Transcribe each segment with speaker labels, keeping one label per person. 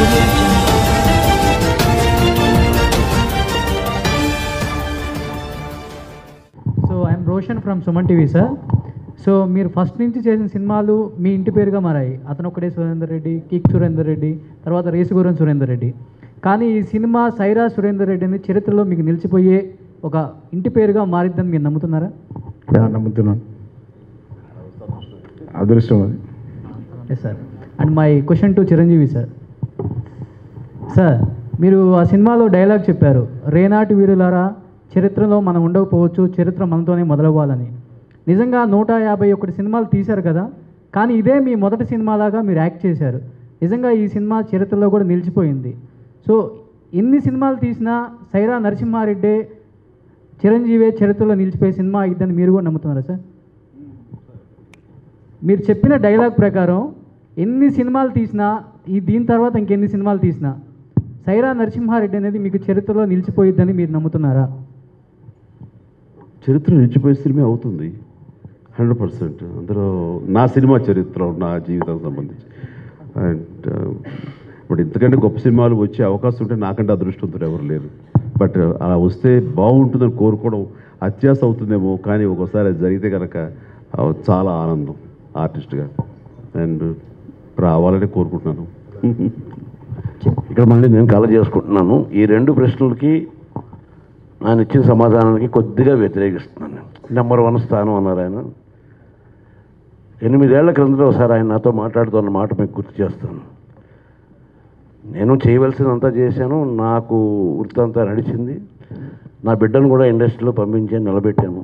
Speaker 1: audio jungle.
Speaker 2: So I'm Roshan from Suman TV sir so మీరు first నుంచి చేసిన సినిమాలు మీ ఇంటి పేరుగా మారాయి అతను ఒకడే సురేందర్ రెడ్డి కిక్ సురేందర్ రెడ్డి తర్వాత రేసుగురం సురేందర్ రెడ్డి కానీ ఈ సినిమా సైరా సురేందర్ రెడ్డి అనేది చరిత్రలో మీకు నిలిచిపోయే ఒక ఇంటి పేరుగా మారిద్దని మీరు నమ్ముతున్నారా
Speaker 3: యా, నమ్ముతున్నాను అదృష్టం అది
Speaker 2: yes sir and my question to Chiranjeevi sir sir మీరు ఆ సినిమాలో డైలాగ్ చెప్పారు రేనాటి వీరులారా చరిత్రలో మనం ఉండకపోవచ్చు చరిత్ర మనతోనే మొదలవ్వాలని నిజంగా నూట యాభై ఒకటి సినిమాలు తీశారు కదా కానీ ఇదే మీ మొదటి సినిమాలాగా మీరు యాక్ట్ చేశారు నిజంగా ఈ సినిమా చరిత్రలో కూడా నిలిచిపోయింది సో ఎన్ని సినిమాలు తీసినా సైరా నరసింహారెడ్డి చిరంజీవి చరిత్రలో నిలిచిపోయే సినిమా అయిద్దని మీరు కూడా నమ్ముతున్నారా సార్ మీరు చెప్పిన డైలాగ్ ప్రకారం ఎన్ని సినిమాలు తీసినా ఈ దీని తర్వాత ఇంకెన్ని సినిమాలు తీసినా సైరా నరసింహారెడ్డి అనేది మీకు చరిత్రలో నిలిచిపోయిద్దని మీరు నమ్ముతున్నారా
Speaker 4: చరిత్ర నిలిచిపోయే సినిమా అవుతుంది హండ్రెడ్ పర్సెంట్ అందులో నా సినిమా చరిత్ర నా జీవితానికి సంబంధించి అండ్ ఇప్పుడు ఇంతకంటే గొప్ప సినిమాలు వచ్చే అవకాశం ఉంటే నాకంటే అదృష్టవంతుడు ఎవరు లేరు బట్ అలా వస్తే బాగుంటుందని కోరుకోవడం అత్యాస అవుతుందేమో కానీ ఒక్కోసారి అది జరిగితే కనుక ఆ, చాలా ఆనందం ఆర్టిస్ట్గా అండ్ రావాలని కోరుకుంటున్నాను
Speaker 5: ఇక్కడ మళ్ళీ నేను కల చేసుకుంటున్నాను ఈ రెండు ప్రశ్నలకి ఆయన ఇచ్చిన సమాధానానికి కొద్దిగా వ్యతిరేకిస్తున్నాను నెంబర్ వన్ స్థానం అన్నారు ఆయన ఎనిమిదేళ్ల క్రిందట ఒకసారి ఆయన నాతో మాట్లాడుతున్న మాట మీకు గుర్తు చేస్తాను నేను చేయవలసినంతా చేశాను నాకు వృత్తి అంతా నడిచింది నా బిడ్డను కూడా ఇండస్ట్రీలో పంపించాను నిలబెట్టాను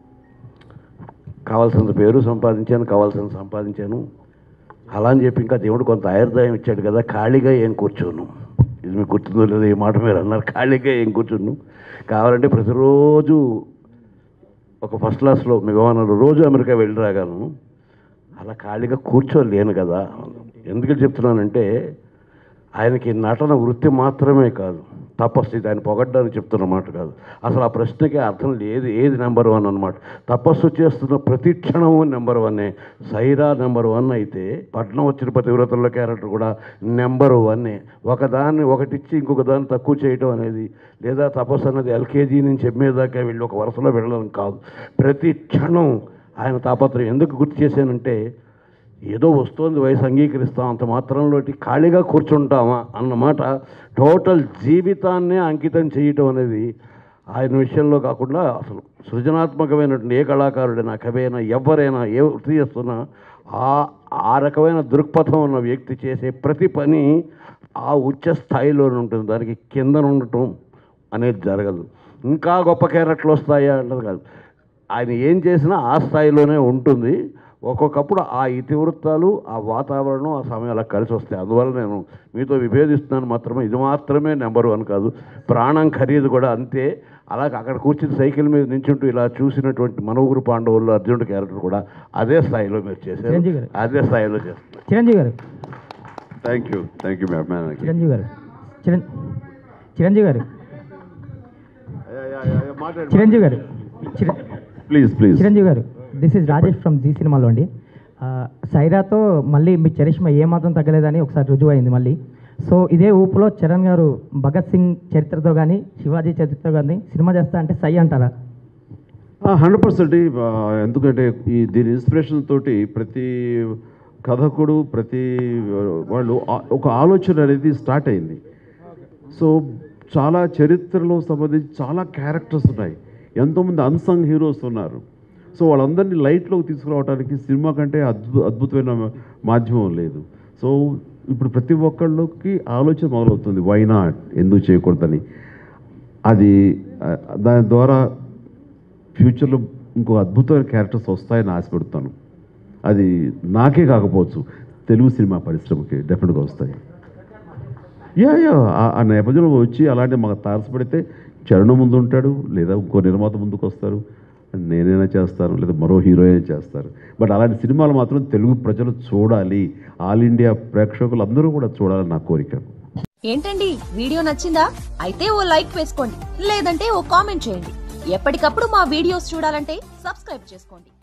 Speaker 5: కావాల్సినంత పేరు సంపాదించాను కావాల్సినంత సంపాదించాను అలా అని చెప్పి ఇంకా దేవుడు కొంత ఆయుర్దాయం ఇచ్చాడు కదా ఖాళీగా ఏం కూర్చోను ఇది మీకు గుర్తుందో లేదో ఈ మాట మీరు అన్నారు ఖాళీగా ఏం కూర్చోను కావాలంటే ప్రతిరోజు ఒక ఫస్ట్ క్లాస్లో మీ విమానంలో రోజు అమెరికా వెళ్ళి రాగలను అలా ఖాళీగా కూర్చోలేను కదా ఎందుకు చెప్తున్నానంటే ఆయనకి నటన వృత్తి మాత్రమే కాదు తపస్సు ఇది ఆయన పొగడ్డానికి చెప్తున్న మాట కాదు అసలు ఆ ప్రశ్నకి అర్థం లేదు ఏది నెంబర్ వన్ అనమాట తపస్సు చేస్తున్న ప్రతి క్షణము నెంబర్ వన్నే సైరా నెంబర్ వన్ అయితే పట్నం వచ్చిన పతివ్రతల్లో క్యారెక్టర్ కూడా నెంబర్ వన్నే ఒకదాన్ని ఒకటిచ్చి ఇంకొక దాన్ని తక్కువ చేయటం అనేది లేదా తపస్సు అన్నది ఎల్కేజీ నుంచి ఎంఏ దాకా వెళ్ళి ఒక వరుసలో వెళ్ళడం కాదు ప్రతి క్షణం ఆయన తాపత్రయం ఎందుకు గుర్తు చేశానంటే ఏదో వస్తోంది వయసు అంగీకరిస్తాం అంత మాత్రంలోటి ఖాళీగా కూర్చుంటామా అన్నమాట టోటల్ జీవితాన్నే అంకితం చేయటం అనేది ఆయన విషయంలో కాకుండా అసలు సృజనాత్మకమైనటువంటి ఏ కళాకారుడైనా కవైనా ఎవరైనా ఏ వృత్తి చేస్తున్నా ఆ ఆ రకమైన దృక్పథం ఉన్న వ్యక్తి చేసే ప్రతి పని ఆ ఉచ్చ స్థాయిలోనే ఉంటుంది దానికి కింద ఉండటం అనేది జరగదు ఇంకా గొప్ప క్యారెక్టర్లు వస్తాయా అన్నది కాదు ఆయన ఏం చేసినా ఆ స్థాయిలోనే ఉంటుంది ఒక్కొక్కప్పుడు ఆ ఇతివృత్తాలు ఆ వాతావరణం ఆ సమయం అలా కలిసి వస్తాయి అందువల్ల నేను మీతో విభేదిస్తున్నాను మాత్రమే ఇది మాత్రమే నెంబర్ వన్ కాదు ప్రాణం ఖరీదు కూడా అంతే అలాగే అక్కడ కూర్చుని సైకిల్ మీద నించుంటూ ఇలా చూసినటువంటి మనవుగురు పాండవులు అర్జునుడి క్యారెక్టర్ కూడా అదే స్థాయిలో మీరు చేశారు
Speaker 2: చిరంజీవి గారు.
Speaker 5: అదే స్థాయిలో చేస్తున్నారు
Speaker 2: Chiranjeevi garu
Speaker 4: thank you thank you ma'am
Speaker 2: Chiranjeevi garu చిరం చిరంజీవి గారు చిరంజీవి గారు చిర-
Speaker 4: ప్లీజ్ ప్లీజ్
Speaker 6: చిరంజీవి గారు this is Rajesh from Zee సినిమాలో అండి ఆ, సైరాతో మళ్ళీ మీ చరిష్మా ఏమాత్రం తగ్గలేదని ఒకసారి రుజువు అయింది మళ్ళీ సో ఇదే ఊపులో చరణ్ గారు భగత్ సింగ్ చరిత్రతో కానీ శివాజీ చరిత్రతో కానీ సినిమా చేస్తా అంటే సై అంటారా
Speaker 4: హండ్రెడ్ పర్సెంట్ ఎందుకంటే ఈ దీని ఇన్స్పిరేషన్ తోటి ప్రతి కథకుడు ప్రతి వాళ్ళు ఆ- ఒక ఆలోచన అనేది స్టార్ట్ అయింది సో చాలా చరిత్రలో సంబంధించి చాలా క్యారెక్టర్స్ ఉన్నాయి ఎంతోమంది అన్సంగ్ హీరోస్ ఉన్నారు సో వాళ్ళందరినీ లైట్లోకి తీసుకురావడానికి సినిమా కంటే అద్భు అద్భుతమైన మాధ్యమం లేదు సో ఇప్పుడు ప్రతి ఒక్కళ్ళకి ఆలోచన మొదలవుతుంది వై నాట్ ఎందుకు చేయకూడదని అది ఆ, దాని ద్వారా ఫ్యూచర్లో ఇంకో అద్భుతమైన క్యారెక్టర్స్ వస్తాయని ఆశపడుతాను అది నాకే కాకపోవచ్చు తెలుగు సినిమా పరిశ్రమకి డెఫినెట్గా వస్తాయి యా యా ఆ- ఆ నేపథ్యంలో వచ్చి అలాంటి మాకు తారసపడితే చరణం ముందు ఉంటాడు లేదా ఇంకో నిర్మాత ముందుకు వస్తారు నేనైనా చేస్తాను లేదా మరో హీరో అయినా చేస్తారు బట్ అలాంటి సినిమాలు మాత్రం తెలుగు ప్రజలు చూడాలి ఆల్ ఇండియా ప్రేక్షకులు అందరూ కూడా చూడాలని నా కోరిక
Speaker 7: ఏంటండి వీడియో నచ్చిందా అయితే ఓ లైక్ వేసుకోండి లేదంటే ఓ కామెంట్ చేయండి ఎప్పటికప్పుడు మా వీడియోస్ చూడాలంటే సబ్స్క్రైబ్ చేసుకోండి